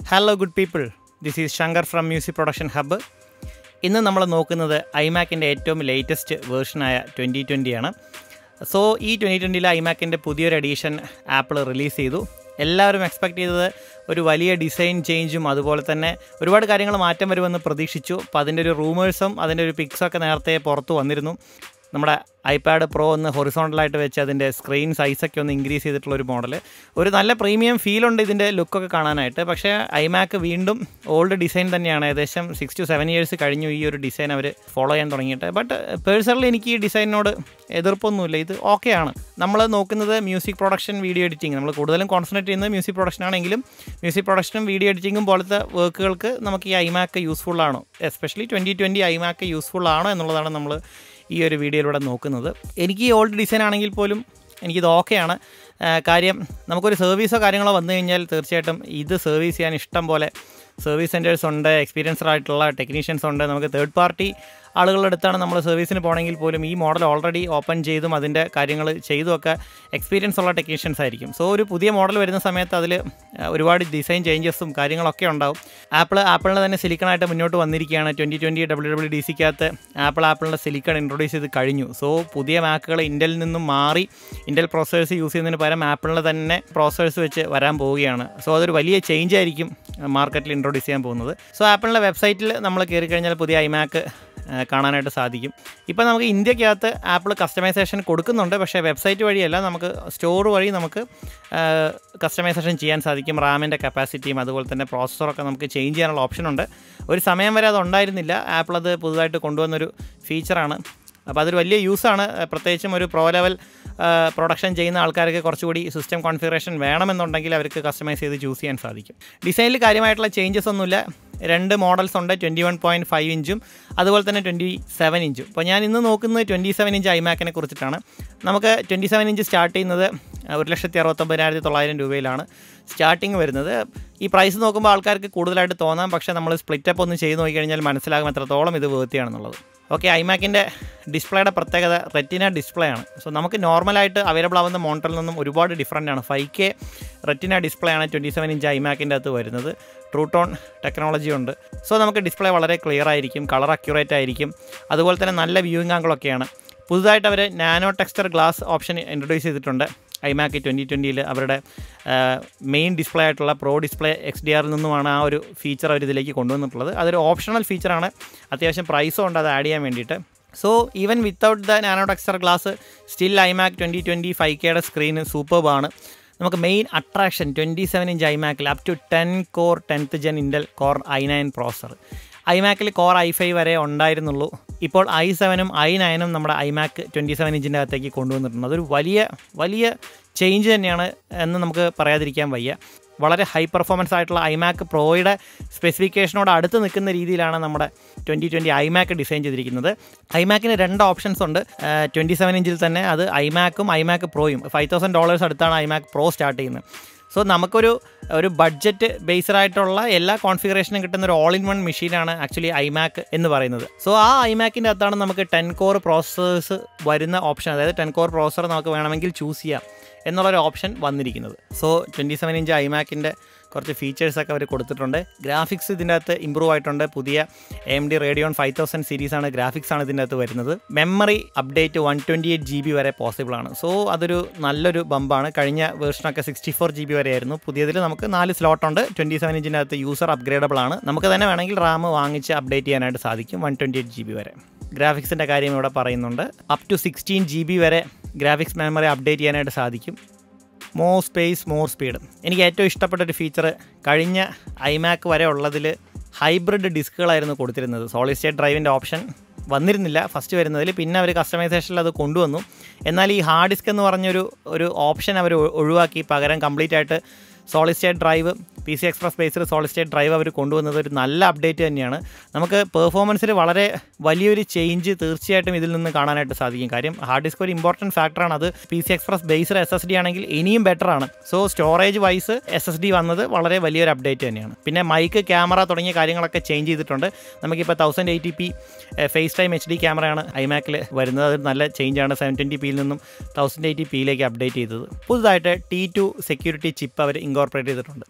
hello good people this is Shankar from music production hub ഇന്ന് നമ്മൾ നോക്കുന്നത് ഐമാക്കിൻ്റെ ഏറ്റവും ലേറ്റസ്റ്റ് വേർഷനായ ട്വൻറ്റി ട്വൻറ്റിയാണ് സോ ഈ ട്വൻറ്റി ട്വൻറ്റിയിലെ ഐമാക്കിൻ്റെ പുതിയൊരു എഡീഷൻ ആപ്പിൾ റിലീസ് ചെയ്തു എല്ലാവരും എക്സ്പെക്ട് ചെയ്തത് ഒരു വലിയ ഡിസൈൻ ചേഞ്ചും അതുപോലെ തന്നെ ഒരുപാട് കാര്യങ്ങൾ മാറ്റം വരുമെന്ന് പ്രതീക്ഷിച്ചു അപ്പോൾ അതിൻ്റെ ഒരു റൂമേഴ്സും അതിൻ്റെ ഒരു പിക്സൊക്കെ നേരത്തെ പുറത്ത് വന്നിരുന്നു നമ്മുടെ ഐപാഡ് പ്രോ ഒന്ന് ഹൊറിസോണ്ടലായിട്ട് വെച്ച് അതിൻ്റെ സ്ക്രീൻ സൈസൊക്കെ ഒന്ന് ഇൻക്രീസ് ചെയ്തിട്ടുള്ള ഒരു മോഡൽ ഒരു നല്ല പ്രീമിയം ഫീലുണ്ട് ഇതിൻ്റെ ലുക്കൊക്കെ കാണാനായിട്ട് പക്ഷേ ഐമാക്ക് വീണ്ടും ഓൾഡ് ഡിസൈൻ തന്നെയാണ് ഏകദേശം സിക്സ് ടു സെവൻ ഇയേഴ്സ് കഴിഞ്ഞു ഈ ഒരു ഡിസൈൻ അവർ ഫോളോ ചെയ്യാൻ തുടങ്ങിയിട്ട് ബട്ട് പേഴ്സണലി എനിക്ക് ഈ ഡിസൈനിനോട് എതിർപ്പൊന്നുമില്ല ഇത് ഓക്കെയാണ് നമ്മൾ നോക്കുന്നത് മ്യൂസിക് പ്രൊഡക്ഷൻ വീഡിയോ എഡിറ്റിംഗ് നമ്മൾ കൂടുതലും കോൺസെൻട്രേറ്റ് ചെയ്യുന്നത് മ്യൂസിക് പ്രൊഡക്ഷൻ ആണെങ്കിലും മ്യൂസിക് പ്രൊഡക്ഷനും വീഡിയോ എഡിറ്റിങ്ങും പോലത്തെ വർക്കുകൾക്ക് നമുക്ക് ഈ ഐമാക്ക് യൂസ്ഫുൾ ആണോ especially twenty twenty iMac useful ആണോ എന്നുള്ളതാണ് നമ്മൾ ഈ ഒരു വീഡിയോയിലൂടെ നോക്കുന്നത് എനിക്ക് ഈ ഓൾഡ് ഡിസൈൻ ആണെങ്കിൽ പോലും എനിക്കിത് ഓക്കെയാണ് കാര്യം നമുക്കൊരു സർവീസോ കാര്യങ്ങളോ വന്നു കഴിഞ്ഞാൽ തീർച്ചയായിട്ടും ഇത് സർവീസ് ചെയ്യാൻ ഇഷ്ടം പോലെ സർവീസ് സെൻറ്റേഴ്സ് ഉണ്ട് എക്സ്പീരിയൻസ്ഡ് ആയിട്ടുള്ള ടെക്നീഷ്യൻസ് ഉണ്ട് നമുക്ക് തേർഡ് പാർട്ടി ആളുകളുടെ അടുത്താണ് നമ്മൾ സർവീസിന് പോകണമെങ്കിൽ പോലും ഈ മോഡൽ ഓൾറെഡി ഓപ്പൺ ചെയ്തും അതിൻ്റെ കാര്യങ്ങൾ ചെയ്തുമൊക്കെ എക്സ്പീരിയൻസ് ഉള്ള ടെക്നീഷ്യൻസ് ആയിരിക്കും സോ ഒരു പുതിയ മോഡൽ വരുന്ന സമയത്ത് അതിൽ ഒരുപാട് ഡിസൈൻ ചേഞ്ചസും കാര്യങ്ങളൊക്കെ ഉണ്ടാവും ആപ്പിൾ ആപ്പിളിൻ്റെ തന്നെ സിലിക്കണായിട്ട് മുന്നോട്ട് വന്നിരിക്കുകയാണ് twenty twenty W W D സിക്കകത്ത് ആപ്പിൾ ആപ്പിളിൻ്റെ സിലിക്കൺ ഇൻട്രൊഡ്യൂസ് ചെയ്ത് കഴിഞ്ഞു സോ പുതിയ മാക്കുകൾ ഇൻറ്റലിൽ നിന്നും മാറി ഇൻറ്റൽ പ്രോസസ്സേഴ്സ് യൂസ് ചെയ്യുന്നതിന് പകരം ആപ്പിളിൻ്റെ തന്നെ പ്രോസസ്സേഴ്സ് വെച്ച് വരാൻ പോവുകയാണ് സോ അതൊരു വലിയ ചേഞ്ച് ആയിരിക്കും മാർക്കറ്റിൽ ഇൻട്രൊഡ്യൂസ് ചെയ്യാൻ പോകുന്നത് സോ ആപ്പിളിൻ്റെ വെബ്സൈറ്റിൽ നമ്മൾ കയറി കഴിഞ്ഞാൽ പുതിയ ഐമാക്ക് കാണാനായിട്ട് സാധിക്കും ഇപ്പോൾ നമുക്ക് ഇന്ത്യക്കകത്ത് ആപ്പിൾ കസ്റ്റമൈസേഷൻ കൊടുക്കുന്നുണ്ട് പക്ഷേ വെബ്സൈറ്റ് വഴിയല്ല നമുക്ക് സ്റ്റോർ വഴി നമുക്ക് കസ്റ്റമൈസേഷൻ ചെയ്യാൻ സാധിക്കും റാമിൻ്റെ കപ്പാസിറ്റിയും അതുപോലെ തന്നെ പ്രോസസ്സറൊക്കെ നമുക്ക് ചേഞ്ച് ചെയ്യാനുള്ള ഓപ്ഷൻ ഉണ്ട് ഒരു സമയം വരെ അത് ഉണ്ടായിരുന്നില്ല ആപ്പിൾ അത് പുതുതായിട്ട് കൊണ്ടുവന്നൊരു ഫീച്ചറാണ് അപ്പോൾ അതൊരു വലിയ യൂസാണ് പ്രത്യേകിച്ചും ഒരു പ്രോ ലെവൽ പ്രൊഡക്ഷൻ ചെയ്യുന്ന ആൾക്കാർക്ക് കുറച്ചുകൂടി സിസ്റ്റം കോൺഫിഗറേഷൻ വേണമെന്നുണ്ടെങ്കിൽ അവർക്ക് കസ്റ്റമൈസ് ചെയ്ത് ചൂസ് ചെയ്യാൻ സാധിക്കും ഡിസൈനിൽ കാര്യമായിട്ടുള്ള ചേഞ്ചസ് ഒന്നുമില്ല രണ്ട് മോഡൽസ് ഉണ്ട് ട്വൻറ്റി വൺ പോയിൻറ്റ് ഫൈവ് ഇഞ്ചും അതുപോലെ തന്നെ ട്വൻറ്റി സെവൻ ഇഞ്ചും അപ്പോൾ ഞാൻ ഇന്ന് നോക്കുന്നത് ട്വൻറ്റി സെവൻ ഇഞ്ച് ഐമാക്കിനെ കുറിച്ചിട്ടാണ് നമുക്ക് ട്വൻറ്റി സെവൻ ഇഞ്ച് സ്റ്റാർട്ട് ചെയ്യുന്നത് ഒരു ലക്ഷത്തി അറുപത്തൊമ്പതിനായിരത്തി തൊള്ളായിരം രൂപയിലാണ് സ്റ്റാർട്ടിങ് വരുന്നത് ഈ പ്രൈസ് നോക്കുമ്പോൾ ആൾക്കാർക്ക് കൂടുതലായിട്ട് തോന്നാം പക്ഷേ നമ്മൾ സ്പ്ലിറ്റപ്പ് ഒന്ന് ചെയ്ത് നോക്കിക്കഴിഞ്ഞാൽ മനസ്സിലാകും എത്രത്തോളം ഇത് വേർത്തിയാണെന്നുള്ളത് ഓക്കെ ഐമാക്കിൻ്റെ ഡിസ്പ്ലേയുടെ പ്രത്യേകത റെറ്റിന ഡിസ്പ്ലേ ആണ് സോ നമുക്ക് നോർമലായിട്ട് അവൈലബിൾ ആവുന്ന മോണ്ടറിൽ നിന്നും ഒരുപാട് ഡിഫറൻ്റ് ആണ് ഫൈവ് കെ റെറ്റിന ഡിസ്പ്ലേ ആണ് ട്വൻറ്റി സെവൻ ഇഞ്ച് ഐമാക്കിൻ്റെ അകത്ത് വരുന്നത് ട്രൂട്ടോൺ ടെക്നോളജി ഉണ്ട് സോ നമുക്ക് ഡിസ്പ്ലേ വളരെ ക്ലിയർ ആയിരിക്കും കളർ അക്യുറേറ്റ് ആയിരിക്കും അതുപോലെ തന്നെ നല്ല വ്യൂയിങ് ആംഗിളൊക്കെയാണ് പുതുതായിട്ട് അവർ nano texture glass option introduce ചെയ്തിട്ടുണ്ട് ഐമാക്ക് ട്വൻറ്റി ട്വൻറ്റിയിൽ അവരുടെ മെയിൻ ഡിസ്പ്ലേ ആയിട്ടുള്ള പ്രോ ഡിസ്പ്ലേ എക്സ് ഡി ആറിൽ നിന്നുമാണ് ആ ഒരു ഫീച്ചർ അവർ ഇതിലേക്ക് കൊണ്ടുവന്നിട്ടുള്ളത് അതൊരു ഓപ്ഷണൽ ഫീച്ചറാണ് അത്യാവശ്യം പ്രൈസും ഉണ്ട് അത് ആഡ് ചെയ്യാൻ വേണ്ടിയിട്ട് so even without the nano texture glass still iMac twenty twenty five കെയുടെ സ്ക്രീന് സൂപ്പർബാണ് നമുക്ക് main attraction twenty seven inch ഐമാക്കിൽ up to ten core tenth gen Intel core I nine processor ഐമാക്കിൽ കോർ ഐ ഫൈവ് വരെ ഉണ്ടായിരുന്നുള്ളൂ ഇപ്പോൾ I സെവനും I നയനും നമ്മുടെ ഐമാക്ക് twenty seven ഇഞ്ചിൻ്റെ അകത്തേക്ക് കൊണ്ടുവന്നിട്ടുണ്ട് അതൊരു വലിയ വലിയ ചേഞ്ച് തന്നെയാണ് എന്ന് നമുക്ക് പറയാതിരിക്കാൻ വയ്യ വളരെ ഹൈ പെർഫോമൻസ് ആയിട്ടുള്ള ഐമാക്ക് പ്രോയുടെ സ്പെസിഫിക്കേഷനോട് അടുത്ത് നിൽക്കുന്ന രീതിയിലാണ് നമ്മുടെ ട്വൻറ്റി ട്വൻറ്റി ഐമാക്ക് ഡിസൈൻ ചെയ്തിരിക്കുന്നത് ഐമാക്കിന് രണ്ട് ഓപ്ഷൻസ് ഉണ്ട് ട്വൻറ്റി സെവൻ ഇഞ്ചിൽ തന്നെ അത് ഐമാക്കും ഐമാക്ക് പ്രോയും ഫൈവ് തൗസൻഡ് ഡോളേഴ്സ് അടുത്താണ് ഐമാക്ക് പ്രോ സ്റ്റാർട്ട് ചെയ്യുന്നത് സോ നമുക്കൊരു ഒരു ബഡ്ജറ്റ് ബേസ്ഡ് ആയിട്ടുള്ള എല്ലാ കോൺഫിഗറേഷനും കിട്ടുന്ന ഒരു ഓൾ ഇൻ വൺ മെഷീനാണ് ആക്ച്വലി ഐമാക്ക് എന്ന് പറയുന്നത് സോ ആ ഐമാക്കിൻ്റെ അകത്താണ് നമുക്ക് ടെൻ കോർ പ്രോസസ്സേഴ്സ് വരുന്ന ഓപ്ഷൻ അതായത് ടെൻ കോർ പ്രോസസ്സർ നമുക്ക് വേണമെങ്കിൽ ചൂസ് ചെയ്യാം എന്നുള്ളൊരു ഓപ്ഷൻ വന്നിരിക്കുന്നത് സോ ട്വൻറ്റി സെവൻ ഇഞ്ച് ഐമാക്കിൻ്റെ കുറച്ച് ഫീച്ചേഴ്സൊക്കെ അവർ കൊടുത്തിട്ടുണ്ട് ഗ്രാഫിക്സ് ഇതിൻ്റെ അകത്ത് ഇമ്പ്രൂവ് ആയിട്ടുണ്ട് പുതിയ M D Radeon five thousand സീരീസാണ് ഗ്രാഫിക്സ് ആണ് ഇതിൻ്റെ അകത്ത് വരുന്നത് memory update one twenty eight G B വരെ പോസിബിൾ ആണ് സോ അതൊരു നല്ലൊരു ബമ്പാണ് കഴിഞ്ഞ വേർഷനൊക്കെ സിക്സ്റ്റി ഫോർ ജി ബി വരെ ആയിരുന്നു പുതിയതിൽ നമുക്ക് നാല് സ്ലോട്ട് ഉണ്ട് ട്വൻറ്റി സെവൻ ഇഞ്ചിൻ്റെ അകത്ത് യൂസർ അപ്ഗ്രേഡബിൾ ആണ് നമുക്ക് തന്നെ വേണമെങ്കിൽ റാം വാങ്ങിച്ച് അപ്ഡേറ്റ് ചെയ്യാനായിട്ട് സാധിക്കും one twenty eight G B വരെ ഗ്രാഫിക്സിൻ്റെ കാര്യം ഇവിടെ പറയുന്നുണ്ട് up to sixteen G B വരെ ഗ്രാഫിക്സ് മെമ്മറി അപ്ഡേറ്റ് ചെയ്യാനായിട്ട് സാധിക്കും മോർ സ്പേസ് മോർ സ്പീഡ് എനിക്ക് ഏറ്റവും ഇഷ്ടപ്പെട്ട ഒരു ഫീച്ചർ കഴിഞ്ഞ ഐമാക്ക് വരെ ഉള്ളതിൽ ഹൈബ്രിഡ് ഡിസ്കുകളായിരുന്നു കൊടുത്തിരുന്നത് സോളിഡ് സ്റ്റേറ്റ് ഡ്രൈവിൻ്റെ ഓപ്ഷൻ വന്നിരുന്നില്ല ഫസ്റ്റ് വരുന്നതിൽ പിന്നെ അവർ കസ്റ്റമൈസേഷനിൽ അത് കൊണ്ടുവന്നു എന്നാൽ ഈ ഹാർഡ് ഡിസ്ക് എന്ന് പറഞ്ഞൊരു ഒരു ഓപ്ഷൻ അവർ ഒഴിവാക്കി പകരം കംപ്ലീറ്റ് ആയിട്ട് solid state drive P C express based solid state drive അവർ കൊണ്ടുവന്നത് ഒരു നല്ല അപ്ഡേറ്റ് തന്നെയാണ് നമുക്ക് പെർഫോമൻസിൽ വളരെ വലിയൊരു ചേഞ്ച് തീർച്ചയായിട്ടും ഇതിൽ നിന്ന് കാണാനായിട്ട് സാധിക്കും കാര്യം ഹാർഡ് ഡിസ്ക് ഒരു ഇമ്പോർട്ടൻറ്റ് ഫാക്ടറാണ് അത് P C express based S S D ആണെങ്കിൽ ഇനിയും ബെറ്റർ ആണ് so storage wise S S D വന്നത് വളരെ വലിയൊരു അപ്ഡേറ്റ് തന്നെയാണ് പിന്നെ മൈക്ക് ക്യാമറ തുടങ്ങിയ കാര്യങ്ങളൊക്കെ ചേഞ്ച് ചെയ്തിട്ടുണ്ട് നമുക്കിപ്പോൾ thousand eighty P FaceTime H D ക്യാമറയാണ് ഐമാക്കിൽ വരുന്നത് അത് നല്ല ചേഞ്ചാണ് സെവൻ ട്വൻറ്റി പിയിൽ നിന്നും തൗസൻഡ് എയ്റ്റി പിയിലേക്ക് അപ്ഡേറ്റ് ചെയ്തത് പുതുതായിട്ട് ടി ടു സെക്യൂരിറ്റി ചിപ്പ് അവർ ഇൻകോർപ്പറേറ്റ് ചെയ്തിട്ടുണ്ട് so T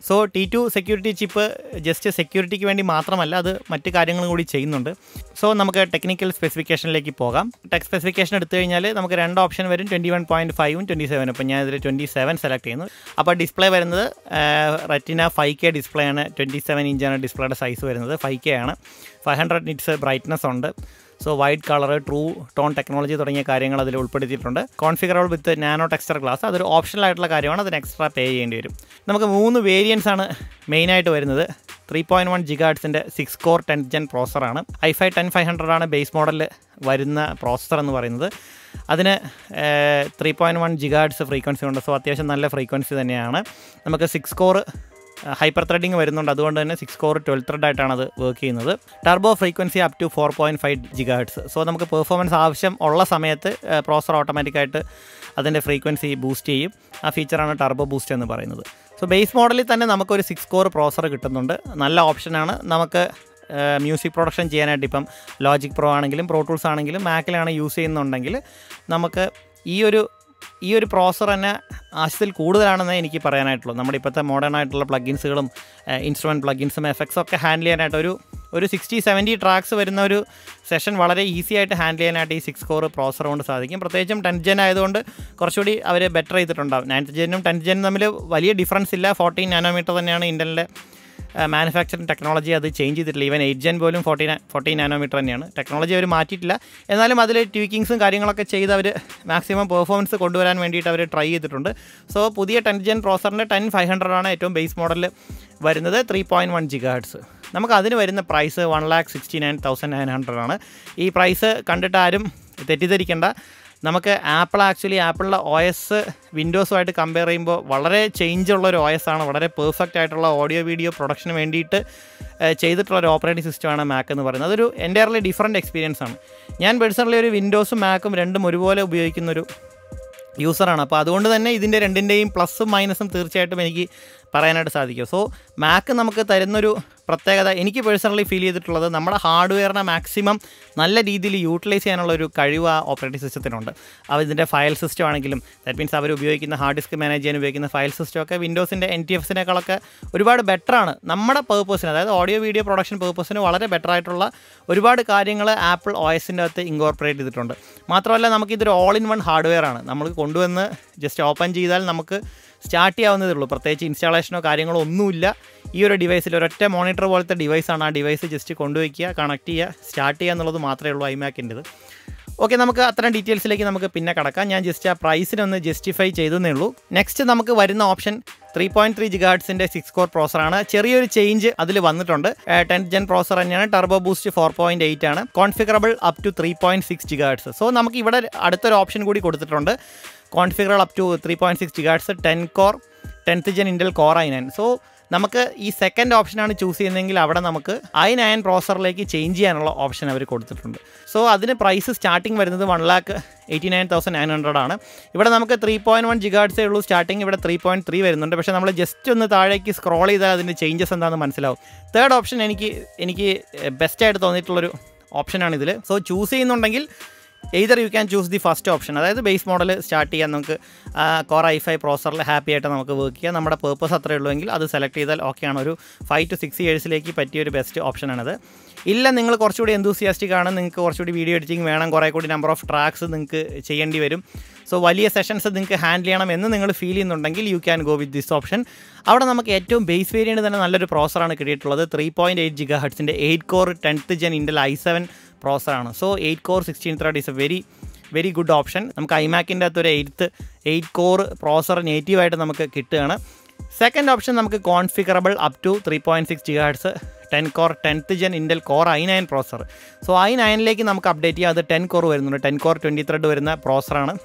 two security chip just സെക്യൂരിറ്റിക്ക് വേണ്ടി മാത്രമല്ല അത് മറ്റ് കാര്യങ്ങളും കൂടി ചെയ്യുന്നുണ്ട് സോ നമുക്ക് ടെക്നിക്കൽ സ്പെസിഫിക്കേഷനിലേക്ക് പോകാം ടെക് സ്പെസിഫിക്കേഷൻ എടുത്തു കഴിഞ്ഞാൽ നമുക്ക് രണ്ട് ഓപ്ഷൻ വരും ട്വൻറ്റി വൺ പോയിൻറ്റ് ഫൈവും ട്വൻറ്റി സെവനും അപ്പോൾ ഞാൻ ഇതിൽ ട്വൻറ്റി സെവൻ സെലക്ട് ചെയ്യുന്നു അപ്പോൾ ഡിസ്പ്ലേ വരുന്നത് റെറ്റിന ഫൈവ് കെ ഡിസ്പ്ലേ ആണ് ട്വൻറ്റി സെവൻ ഇഞ്ചാണ് ഡിസ്പ്ലേയുടെ സൈസ് വരുന്നത് ഫൈവ് കെ ആണ് ഫൈവ് ഹൺഡ്രഡ് നിറ്റ്സ് ബ്രൈറ്റ്നസ് ഉണ്ട് so white colour true tone technology തുടങ്ങിയ കാര്യങ്ങൾ അതിൽ ഉൾപ്പെടുത്തിയിട്ടുണ്ട് configurable with nano texture glass അതൊരു ഓപ്ഷണൽ ആയിട്ടുള്ള കാര്യമാണ് അതിന് എക്സ്ട്രാ പേ ചെയ്യേണ്ടി വരും നമുക്ക് മൂന്ന് വേരിയൻസ് ആണ് മെയിനായിട്ട് വരുന്നത് ത്രീ പോയിൻറ്റ് വൺ ജിഗാഡ്സിൻ്റെ സിക്സ് കോർ ടെൻ ജെൻ പ്രോസറാണ് I five ten five hundred ആണ് ബേസ് മോഡലിൽ വരുന്ന പ്രോസസ്സർ എന്ന് പറയുന്നത് അതിന് three point one gigahertz frequency ഉണ്ട് സോ അത്യാവശ്യം നല്ല ഫ്രീക്വൻസി തന്നെയാണ് നമുക്ക് സിക്സ് കോർ ഹൈപ്പർ ത്രെഡിങ് വരുന്നുണ്ട് അതുകൊണ്ട് തന്നെ സിക്സ് കോർ ട്വൽവ് ത്രെഡ് ആയിട്ടാണ് അത് വർക്ക് ചെയ്യുന്നത് turbo frequency up to four point five gigahertz so നമുക്ക് പെർഫോമൻസ് ആവശ്യം ഉള്ള സമയത്ത് പ്രോസർ ഓട്ടോമാറ്റിക്കായിട്ട് അതിൻ്റെ ഫ്രീക്വൻസി ബൂസ്റ്റ് ചെയ്യും ആ ഫീച്ചറാണ് ടർബോ ബൂസ്റ്റ് എന്ന് പറയുന്നത് സോ ബേസ് മോഡലിൽ തന്നെ നമുക്കൊരു സിക്സ് കോർ പ്രോസർ കിട്ടുന്നുണ്ട് നല്ല ഓപ്ഷനാണ് നമുക്ക് മ്യൂസിക് പ്രൊഡക്ഷൻ ചെയ്യാനായിട്ട് ഇപ്പം ലോജിക് പ്രോ ആണെങ്കിലും പ്രോ ടൂൾസ് ആണെങ്കിലും മാക്കിലാണ് യൂസ് ചെയ്യുന്നുണ്ടെങ്കിൽ നമുക്ക് ഈ ഒരു ഈ ഒരു പ്രോസർ തന്നെ ആവശ്യത്തിൽ കൂടുതലാണെന്ന് എനിക്ക് പറയാനായിട്ടുള്ളൂ നമ്മുടെ ഇപ്പോഴത്തെ മോഡേൺ ആയിട്ടുള്ള പ്ലഗിൻസുകളും ഇൻസ്ട്രുമെൻറ്റ് പ്ലഗിൻസും എഫക്ട്സും ഒക്കെ ഹാൻഡിൽ ചെയ്യാനായിട്ട് ഒരു ഒരു സിക്സ്റ്റി സെവൻറ്റി ട്രാക്സ് വരുന്ന ഒരു സെഷൻ വളരെ ഈസി ആയിട്ട് ഹാൻഡിൽ ചെയ്യാനായിട്ട് ഈ സിക്സ് കോർ പ്രോസർ കൊണ്ട് സാധിക്കും പ്രത്യേകിച്ചും ടെൻ ജെൻ ആയതുകൊണ്ട് കുറച്ചുകൂടി അവർ ബെറ്റർ ചെയ്തിട്ടുണ്ടാവും നയൻത്ത് ജെന്നും ടെൻ ജെനും തമ്മിൽ വലിയ ഡിഫറൻസ് ഇല്ല ഫോർട്ടീൻ നാനോമീറ്റർ തന്നെയാണ് ഇൻ്റലിൻ്റെ മാനുഫാക്ചറിങ് ടെക്നോളജി അത് ചേഞ്ച് ചെയ്തിട്ടില്ല ഈവൻ എയ്റ്റ് ജെൻ പോലും ഫോർട്ടി ഫോർട്ടി നാനോമീറ്റർ തന്നെയാണ് ടെക്നോളജി അവർ മാറ്റിയിട്ടില്ല എന്നാലും അതിൽ ട്വീക്കിങ്സും കാര്യങ്ങളൊക്കെ ചെയ്ത് അവർ മാക്സിമം പെർഫോമൻസ് കൊണ്ടുവരാൻ വേണ്ടിയിട്ട് അവർ ട്രൈ ചെയ്തിട്ടുണ്ട് സോ പുതിയ ടെൻ ജെൻ പ്രോസറിൻ്റെ ടെൻ ഫൈവ് ഹൺഡ്രഡ് ആണ് ഏറ്റവും ബേസ് മോഡലിൽ വരുന്നത് three point one gigahertz നമുക്ക് അതിന് വരുന്ന price one lakh sixty nine thousand nine hundred ആണ് ഈ പ്രൈസ് കണ്ടിട്ട് ആരും തെറ്റിദ്ധരിക്കേണ്ട നമുക്ക് ആപ്പിൾ ആക്ച്വലി ആപ്പിളിലെ ഒ എസ് വിൻഡോസുമായിട്ട് കമ്പയർ ചെയ്യുമ്പോൾ വളരെ ചേഞ്ച് ഉള്ള ഒരു ഒ എസ് ആണ് വളരെ പെർഫെക്റ്റ് ആയിട്ടുള്ള ഓഡിയോ വീഡിയോ പ്രൊഡക്ഷന് വേണ്ടിയിട്ട് ചെയ്തിട്ടുള്ള ഒരു ഓപ്പറേറ്റിംഗ് സിസ്റ്റമാണ് മാക്ക് എന്ന് പറയുന്നത് അതൊരു എൻ്റയർലി ഡിഫറെൻറ്റ് എക്സ്പീരിയൻസ് ആണ് ഞാൻ പേഴ്സണലി ഒരു വിൻഡോസും മാക്കും രണ്ടും ഒരുപോലെ ഉപയോഗിക്കുന്നൊരു യൂസറാണ് അപ്പോൾ അതുകൊണ്ട് തന്നെ ഇതിൻ്റെ രണ്ടിൻ്റെയും പ്ലസ്സും മൈനസും തീർച്ചയായിട്ടും എനിക്ക് പറയാനായിട്ട് സാധിക്കും സോ മാക്ക് നമുക്ക് തരുന്നൊരു പ്രത്യേകത എനിക്ക് പേഴ്സണലി ഫീൽ ചെയ്തിട്ടുള്ളത് നമ്മുടെ ഹാർഡ്വെയറിനെ മാക്സിമം നല്ല രീതിയിൽ യൂട്ടിലൈസ് ചെയ്യാനുള്ള ഒരു കഴിവ് ആ ഓപ്പറേറ്റിംഗ് സിസ്റ്റത്തിനുണ്ട് അപ്പോൾ ഇതിൻ്റെ ഫയൽ സിസ്റ്റം ആണെങ്കിലും ദാറ്റ് മീൻസ് അവർ ഉപയോഗിക്കുന്ന ഹാർഡ് ഡിസ്ക് മാനേജ് ചെയ്യാൻ ഉപയോഗിക്കുന്ന ഫയൽ സിസ്റ്റം ഒക്കെ വിൻഡോസിൻ്റെ എൻ ടി എഫ്സിനേക്കാളൊക്കെ ഒരുപാട് ബെറ്ററാണ് നമ്മുടെ പേർപ്പസിന് അതായത് ഓഡിയോ വീഡിയോ പ്രൊഡക്ഷൻ പേർപ്പസിന് വളരെ ബെറ്റർ ആയിട്ടുള്ള ഒരുപാട് കാര്യങ്ങൾ ആപ്പിൾ ഒ എസിൻ്റെ അകത്ത് ഇൻകോർപ്പറേറ്റ് ചെയ്തിട്ടുണ്ട് മാത്രമല്ല നമുക്കിതൊരു ഓൾ ഇൻ വൺ ഹാർഡ്വെയർ ആണ് നമ്മൾ കൊണ്ടുവന്ന് ജസ്റ്റ് ഓപ്പൺ ചെയ്താൽ നമുക്ക് സ്റ്റാർട്ട് ചെയ്യാവുന്നതേ ഉള്ളൂ പ്രത്യേകിച്ച് ഇൻസ്റ്റാളേഷനോ കാര്യങ്ങളോ ഒന്നുമില്ല ഈ ഒരു ഡിവൈസിൽ ഒരൊറ്റ മോണിറ്റർ പോലത്തെ ഡിവൈസാണ് ആ ഡിവൈസ് ജസ്റ്റ് കൊണ്ടുവയ്ക്കുക കണക്ട് ചെയ്യുക സ്റ്റാർട്ട് ചെയ്യുക എന്നുള്ളത് മാത്രമേ ഉള്ളൂ ഐമാക്കിൻ്റെത് ഓക്കെ നമുക്ക് അത്തരം ഡീറ്റെയിൽസിലേക്ക് നമുക്ക് പിന്നെ കടക്കാം ഞാൻ ജസ്റ്റ് ആ പ്രൈസിനൊന്ന് ജസ്റ്റിഫൈ ചെയ്തതേ ഉള്ളൂ നെക്സ്റ്റ് നമുക്ക് വരുന്ന ഓപ്ഷൻ ത്രീ പോയിൻറ്റ് ത്രീ ജിഗാഡ്സിൻ്റെ സിക്സ് കോർ പ്രോസറാണ് ചെറിയൊരു ചേഞ്ച് അതിൽ വന്നിട്ടുണ്ട് ടെൻ ജെൻ പ്രോസർ തന്നെയാണ് turbo boost four point eight ആണ് configurable up to three point six gigahertz so നമുക്ക് ഇവിടെ അടുത്തൊരു ഓപ്ഷൻ കൂടി കൊടുത്തിട്ടുണ്ട് configurable up to three point six gigahertz ten core tenth gen Intel core I nine so നമുക്ക് ഈ second ഓപ്ഷനാണ് choose ചെയ്യുന്നതെങ്കിൽ അവിടെ നമുക്ക് ഐ നയൻ പ്രോസറിലേക്ക് ചേഞ്ച് ചെയ്യാനുള്ള ഓപ്ഷൻ അവർ കൊടുത്തിട്ടുണ്ട് സോ അതിന് പ്രൈസ് സ്റ്റാർട്ടിംഗ് വരുന്നത് one lakh eighty nine thousand nine hundred ആണ് ഇവിടെ നമുക്ക് ത്രീ പോയിൻറ്റ് വൺ ജിഗാഡ്സേ ഉള്ളൂ സ്റ്റാർട്ടിംഗ് ഇവിടെ ത്രീ പോയിൻറ്റ് ത്രീ വരുന്നുണ്ട് പക്ഷേ നമ്മൾ ജസ്റ്റ് ഒന്ന് താഴേക്ക് സ്ക്രോൾ ചെയ്താൽ അതിൻ്റെ ചേഞ്ചസ് എന്താണെന്ന് മനസ്സിലാവും തേർഡ് ഓപ്ഷൻ എനിക്ക് എനിക്ക് ബെസ്റ്റായിട്ട് തോന്നിയിട്ടുള്ളൊരു ഓപ്ഷനാണ് ഇതിൽ സോ ചൂസ് ചെയ്യുന്നുണ്ടെങ്കിൽ either you can choose the first option അതായത് ബേസ് മോഡൽ സ്റ്റാർട്ട് ചെയ്യാൻ നമുക്ക് കോർ ഐ ഫൈവ് പ്രോസറിൽ ഹാപ്പി ആയിട്ട് നമുക്ക് വർക്ക് ചെയ്യാം നമ്മുടെ പേർപ്പസ് അത്രയേ ഉള്ളൂ എങ്കിൽ അത് സെലക്ട് ചെയ്താൽ ഓക്കെയാണ് ഒരു ഫൈവ് ടു സിക്സ് ഇയേഴ്സിലേക്ക് പറ്റിയ ഒരു ബെസ്റ്റ് ഓപ്ഷനാണത് ഇല്ല നിങ്ങൾ കുറച്ചുകൂടി എന്തൂസിയാസ്റ്റിക് ആണ് നിങ്ങൾക്ക് കുറച്ചുകൂടി വീഡിയോ എഡിറ്റിംഗ് വേണം കുറേ കൂടി നമ്പർ ഓഫ് ട്രാക്സ് നിങ്ങൾക്ക് ചെയ്യേണ്ടി വരും സോ വലിയ സെഷൻസ് നിങ്ങൾക്ക് ഹാൻഡിൽ ചെയ്യണം എന്ന് നിങ്ങൾ ഫീൽ ചെയ്യുന്നുണ്ടെങ്കിൽ you can go with this option അവിടെ നമുക്ക് ഏറ്റവും ബേസ് വേരിയൻറ്റ് തന്നെ നല്ലൊരു പ്രോസറാണ് കിട്ടിയിട്ടുള്ളത് ത്രീ പോയിൻറ്റ് എയ്റ്റ് ജിഗാ ഹട്സിൻ്റെ eight core tenth gen Intel I seven പ്രോസറാണ് so eight core sixteen thread is a very very good option നമുക്ക് ഐമാക്കിൻ്റെ അകത്തൊരു എയ്ത്ത് എയ്റ്റ് കോർ പ്രോസർ നേറ്റീവായിട്ട് നമുക്ക് കിട്ടുകയാണ് സെക്കൻഡ് ഓപ്ഷൻ നമുക്ക് configurable up to three point six gigahertz ten core tenth gen Intel core I nine processor so I നയനിലേക്ക് നമുക്ക് update ചെയ്യാം അത് ടെൻ കോർ വരുന്നുണ്ട് ടെൻ കോർ ട്വൻറ്റി ത്രെഡ് വരുന്ന പ്രോസറാണ്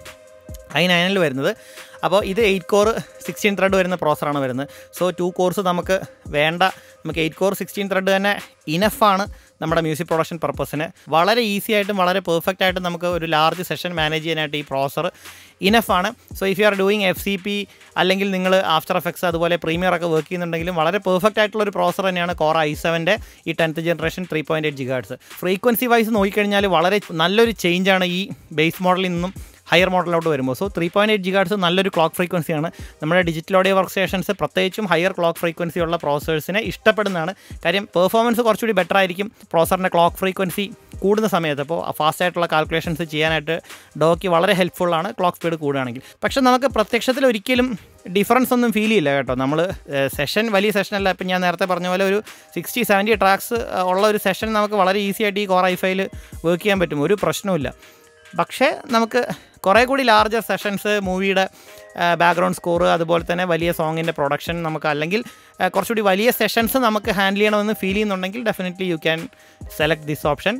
ഐ നയനിൽ വരുന്നത് അപ്പോൾ ഇത് എയ്റ്റ് കോർ സിക്സ്റ്റീൻ ത്രെഡ് വരുന്ന പ്രോസറാണ് വരുന്നത് സോ ടു കോഴ്സ് നമുക്ക് വേണ്ട നമുക്ക് എയ്റ്റ് കോർ സിക്സ്റ്റീൻ ത്രെഡ് തന്നെ ഇനഫാണ് നമ്മുടെ മ്യൂസിക് പ്രൊഡക്ഷൻ പർപ്പസിന് വളരെ ഈസി ആയിട്ടും വളരെ പെർഫെക്റ്റ് ആയിട്ടും നമുക്ക് ഒരു ലാർജ് സെഷൻ മാനേജ് ചെയ്യാനായിട്ട് ഈ പ്രോസർ ഇനഫാണ് so if you are doing F C P അല്ലെങ്കിൽ നിങ്ങൾ ആഫ്റ്റർ എഫക്ട്സ് അതുപോലെ പ്രീമിയർ ഒക്കെ വർക്ക് ചെയ്യുന്നുണ്ടെങ്കിലും വളരെ പെർഫെക്റ്റ് ആയിട്ടുള്ള ഒരു പ്രോസർ തന്നെയാണ് കോർ ഐ സെവൻ്റെ ഈ tenth generation three point eight gigahertz frequency wise നോക്കിക്കഴിഞ്ഞാൽ വളരെ നല്ലൊരു ചേഞ്ചാണ് ഈ ബേസ് മോഡലിൽ നിന്നും ഹയർ മോഡലിലോട്ട് വരുമ്പോൾ so three point eight gigahertz നല്ലൊരു ക്ലോക്ക് ഫ്രീക്വൻസിയാണ് നമ്മുടെ ഡിജിറ്റൽ ഓഡിയോ വർക്ക് സ്റ്റേഷൻസ് പ്രത്യേകിച്ചും ഹയർ ക്ലോക്ക് ഫ്രീക്വൻസി ഉള്ള പ്രോസേഴ്സിനെ ഇഷ്ടപ്പെടുന്നതാണ് കാര്യം പെർഫോമൻസ് കുറച്ചുകൂടി ബെറ്റർ ആയിരിക്കും പ്രോസറിൻ്റെ ക്ലോക്ക് ഫ്രീക്വൻസി കൂടുന്ന സമയത്ത് അപ്പോൾ ഫാസ്റ്റ് ആയിട്ടുള്ള കാൽക്കുലേഷൻസ് ചെയ്യാനായിട്ട് ഡോക്ക് വളരെ ഹെൽപ്ഫുള്ളാണ് ക്ലോക്ക് സ്പീഡ് കൂടുകയാണെങ്കിൽ പക്ഷേ നമുക്ക് പ്രത്യക്ഷത്തിൽ ഒരിക്കലും ഡിഫറൻസ് ഒന്നും ഫീൽ ചെയ്യില്ല കേട്ടോ നമ്മൾ സെഷൻ വലിയ സെഷനല്ല ഇപ്പം ഞാൻ നേരത്തെ പറഞ്ഞ പോലെ ഒരു സിക്സ്റ്റി സെവൻറ്റി ട്രാക്സ് ഉള്ള ഒരു സെഷൻ നമുക്ക് വളരെ ഈസി ആയിട്ട് ഈ കോർ ഐ ഫൈൽ വർക്ക് ചെയ്യാൻ പറ്റും ഒരു പ്രശ്നവുമില്ല പക്ഷേ നമുക്ക് കുറേ കൂടി ലാർജർ സെഷൻസ് മൂവിയുടെ ബാക്ക്ഗ്രൗണ്ട് സ്കോർ അതുപോലെ തന്നെ വലിയ സോങ്ങിൻ്റെ പ്രൊഡക്ഷൻ നമുക്ക് അല്ലെങ്കിൽ ആ, കുറച്ചുകൂടി വലിയ സെഷൻസ് നമുക്ക് ഹാൻഡിൽ ചെയ്യണമെന്ന് ഫീൽ ചെയ്യുന്നുണ്ടെങ്കിൽ definitely you can select this option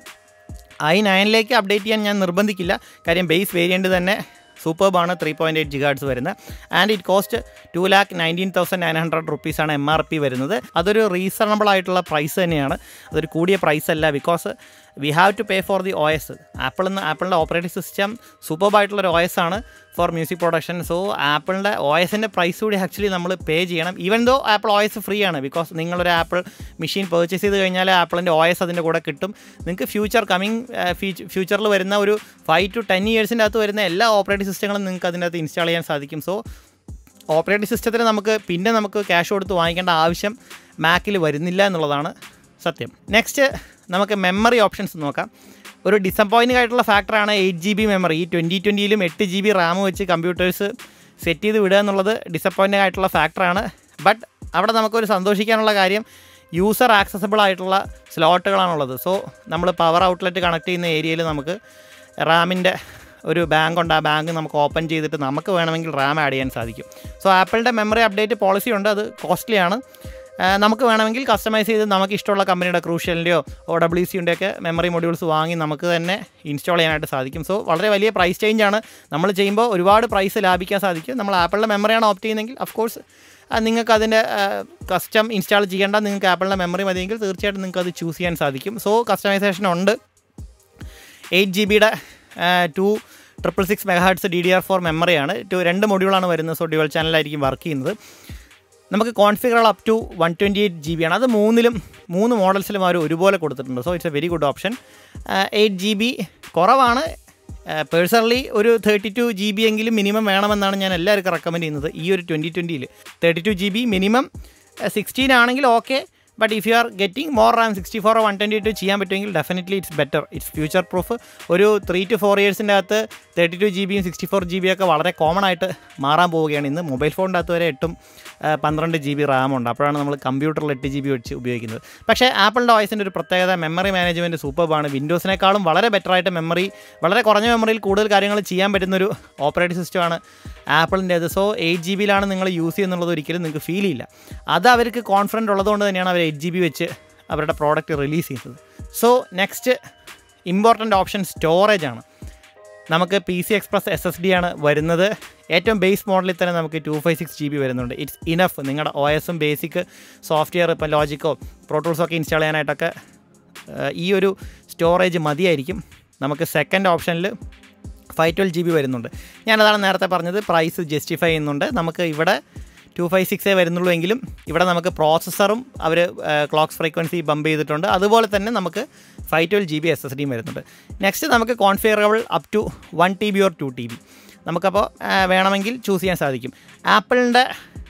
I നയനിലേക്ക് അപ്ഡേറ്റ് ചെയ്യാൻ ഞാൻ നിർബന്ധിക്കില്ല കാര്യം ബേസ് വേരിയൻ്റ് തന്നെ സൂപ്പർബാണ് ത്രീ പോയിൻറ്റ് എയ്റ്റ് ജിഗാർഡ്സ് വരുന്നത് and it cost two lakh nineteen thousand nine hundred റുപ്പീസാണ് എം ആർ പി വരുന്നത് അതൊരു റീസണബിൾ ആയിട്ടുള്ള പ്രൈസ് തന്നെയാണ് അതൊരു കൂടിയ പ്രൈസ് അല്ല because we have to pay for the O S Apple നിന്ന് ആപ്പിളിൻ്റെ ഓപ്പറേറ്റിംഗ് സിസ്റ്റം സൂപ്പർബായിട്ടുള്ളൊരു ഒ എസ് ആണ് ഫോർ മ്യൂസിക് പ്രൊഡക്ഷൻ സോ ആപ്പിളിൻ്റെ ഒ എസിൻ്റെ പ്രൈസ് കൂടി ആക്ച്വലി നമ്മൾ പേ ചെയ്യണം even though Apple O S free ആണ് ബിക്കോസ് നിങ്ങളൊരു ആപ്പിൾ മെഷീൻ പർച്ചേസ് ചെയ്ത് കഴിഞ്ഞാൽ ആപ്പിളിൻ്റെ ഒ എസ് അതിൻ്റെ കൂടെ കിട്ടും നിങ്ങൾക്ക് ഫ്യൂച്ചർ കമ്മിങ് ഫ്യൂച്ചറിൽ വരുന്ന ഒരു ഫൈവ് ടു ടെൻ ഇയേഴ്സിൻ്റെ അകത്ത് വരുന്ന എല്ലാ ഓപ്പറേറ്റിംഗ് സിസ്റ്റങ്ങളും നിങ്ങൾക്ക് അതിൻ്റെ അകത്ത് ഇൻസ്റ്റാൾ ചെയ്യാൻ സാധിക്കും സോ ഓപ്പറേറ്റിംഗ് സിസ്റ്റത്തിന് നമുക്ക് പിന്നെ നമുക്ക് ക്യാഷ് കൊടുത്ത് വാങ്ങിക്കേണ്ട ആവശ്യം മാക്കിൽ വരുന്നില്ല എന്നുള്ളതാണ് സത്യം നെക്സ്റ്റ് നമുക്ക് മെമ്മറി ഓപ്ഷൻസ് നോക്കാം ഒരു ഡിസപ്പോയിൻറ്റിംഗ് ആയിട്ടുള്ള ഫാക്ടറാണ് എയ്റ്റ് ജി ബി മെമ്മറി ഈ ട്വൻറ്റി ട്വൻറ്റിയിലും എട്ട് ജി ബി റാം വെച്ച് കമ്പ്യൂട്ടേഴ്സ് സെറ്റ് ചെയ്ത് വിടുക എന്നുള്ളത് ഡിസപ്പോയിൻറ്റിംഗ് ആയിട്ടുള്ള ഫാക്ടറാണ് ബട്ട് അവിടെ നമുക്കൊരു സന്തോഷിക്കാനുള്ള കാര്യം യൂസർ ആക്സസബിൾ ആയിട്ടുള്ള സ്ലോട്ടുകളാണുള്ളത് സോ നമ്മൾ പവർ ഔട്ട്ലെറ്റ് കണക്ട് ചെയ്യുന്ന ഏരിയയിൽ നമുക്ക് റാമിൻ്റെ ഒരു ബാങ്ക് ഉണ്ട് ആ ബാങ്ക് നമുക്ക് ഓപ്പൺ ചെയ്തിട്ട് നമുക്ക് വേണമെങ്കിൽ റാം ആഡ് ചെയ്യാൻ സാധിക്കും സോ ആപ്പിളിൻ്റെ മെമ്മറി അപ്ഡേറ്റ് പോളിസി ഉണ്ട് അത് കോസ്റ്റ്ലിയാണ് നമുക്ക് വേണമെങ്കിൽ കസ്റ്റമൈസ് ചെയ്ത് നമുക്ക് ഇഷ്ടമുള്ള കമ്പനിയുടെ ക്രൂഷ്യലിൻ്റെയോ ഒ ഡബ്ല്യു സിയുടെ ഒക്കെ മെമ്മറി മൊഡ്യൂൾസ് വാങ്ങി നമുക്ക് തന്നെ ഇൻസ്റ്റാൾ ചെയ്യാനായിട്ട് സാധിക്കും സോ വളരെ വലിയ പ്രൈസ് ചേഞ്ച് ആണ് നമ്മൾ ചെയ്യുമ്പോൾ ഒരുപാട് പ്രൈസ് ലാഭിക്കാൻ സാധിക്കും നമ്മൾ ആപ്പിളിൻ്റെ മെമ്മറിയാണ് ഓപ്റ്റ് ചെയ്യുന്നതെങ്കിൽ ഓഫ് കോഴ്സ് നിങ്ങൾക്ക് അതിൻ്റെ കസ്റ്റം ഇൻസ്റ്റാൾ ചെയ്യേണ്ട നിങ്ങൾക്ക് ആപ്പിളിൻ്റെ മെമ്മറി മതിയെങ്കിൽ തീർച്ചയായിട്ടും നിങ്ങൾക്ക് അത് ചൂസ് ചെയ്യാൻ സാധിക്കും സോ കസ്റ്റമൈസേഷൻ ഉണ്ട് എയ്റ്റ് ജി ബിയുടെ two triple six megahertz D D R four മെമ്മറിയാണ് ടു രണ്ട് മൊഡ്യൂളാണ് വരുന്നത് സോ ഡ്യുവൽ ചാനലായിരിക്കും വർക്ക് ചെയ്യുന്നത് നമുക്ക് configurable up to one twenty eight G B ആണ് അത് മൂന്നിലും മൂന്ന് മോഡൽസിലും അവർ ഒരുപോലെ കൊടുത്തിട്ടുണ്ട് so it's a very good option eight G B കുറവാണ് പേഴ്സണലി ഒരു തേർട്ടി ടു ജി ബി എങ്കിലും മിനിമം വേണമെന്നാണ് ഞാൻ എല്ലാവർക്കും റെക്കമെൻഡ് ചെയ്യുന്നത് ഈ ഒരു ട്വൻറ്റി ട്വൻറ്റിയിൽ thirty two G B minimum sixteen ആണെങ്കിൽ okay but if you are getting more RAM sixty four one twenty two ചെയ്യാൻ പറ്റുമെങ്കിൽ definitely it's better it's future proof ഒരു ത്രീ ടു ഫോർ ഇയേഴ്സിൻ്റെ അകത്ത് തേർട്ടി ടു ജി ബിയും sixty four G B ഒക്കെ വളരെ common ആയിട്ട് മാറാൻ പോവുകയാണ് ഇന്ന് മൊബൈൽ ഫോണിൻ്റെ അകത്ത് വരെ എട്ടും ആ, പന്ത്രണ്ട് ജി ബി റാം ഉണ്ട് അപ്പോഴാണ് നമ്മൾ കമ്പ്യൂട്ടറിൽ എട്ട് ജി ബി വെച്ച് ഉപയോഗിക്കുന്നത് പക്ഷേ ആപ്പിളിൻ്റെ വോയിസിൻ്റെ ഒരു പ്രത്യേകത മെമ്മറി മാനേജ്മെൻറ്റ് സൂപ്പർബാണ് വിൻഡോസിനേക്കാളും വളരെ ബെറ്റർ ആയിട്ട് മെമ്മറി വളരെ കുറഞ്ഞ മെമ്മറിയിൽ കൂടുതൽ കാര്യങ്ങൾ ചെയ്യാൻ പറ്റുന്നൊരു ഓപ്പറേറ്റിംഗ് സിസ്റ്റമാണ് ആപ്പിളിൻ്റേത് സോ എയ്റ്റ് ജി ബിയിലാണ് നിങ്ങൾ യൂസ് ചെയ്യുന്നുള്ളത് ഒരിക്കലും നിങ്ങൾക്ക് ഫീൽ ചെയ്യില്ല അത് അവർക്ക് കോൺഫിഡൻറ്റ് ഉള്ളതുകൊണ്ട് തന്നെയാണ് അവർ എയ്റ്റ് ജി ബി വെച്ച് അവരുടെ പ്രോഡക്റ്റ് റിലീസ് ചെയ്യുന്നത് so next important option storage ആണ് നമുക്ക് P C express S S D ആണ് വരുന്നത് ഏറ്റവും ബേസ് മോഡലിൽ തന്നെ നമുക്ക് two five six G B വരുന്നുണ്ട് ഇറ്റ്സ് ഇനഫ് നിങ്ങളുടെ ഒ എസും ബേസിക് സോഫ്റ്റ്വെയർ ഇപ്പോൾ ലോജിക്കോ പ്രോട്ടോൾസോ ഒക്കെ ഇൻസ്റ്റാൾ ചെയ്യാനായിട്ടൊക്കെ ഏഹ്, ഈ ഒരു സ്റ്റോറേജ് മതിയായിരിക്കും നമുക്ക് സെക്കൻഡ് ഓപ്ഷനിൽ ഫൈവ് ട്വൽവ് ജി ബി വരുന്നുണ്ട് ഞാനതാണ് നേരത്തെ പറഞ്ഞത് പ്രൈസ് ജസ്റ്റിഫൈ ചെയ്യുന്നുണ്ട് നമുക്ക് ഇവിടെ ടു ഫൈവ് സിക്സേ വരുന്നുള്ളൂ എങ്കിലും ഇവിടെ നമുക്ക് പ്രോസസ്സറും അവർ ക്ലോക്സ് ഫ്രീക്വൻസി ബമ്പ് ചെയ്തിട്ടുണ്ട് അതുപോലെ തന്നെ നമുക്ക് five twelve G B S S ഡിയും വരുന്നുണ്ട് നെക്സ്റ്റ് നമുക്ക് configurable up to one T B or two T B നമുക്കപ്പോൾ ആ, വേണമെങ്കിൽ ചൂസ് ചെയ്യാൻ സാധിക്കും ആപ്പിളിൻ്റെ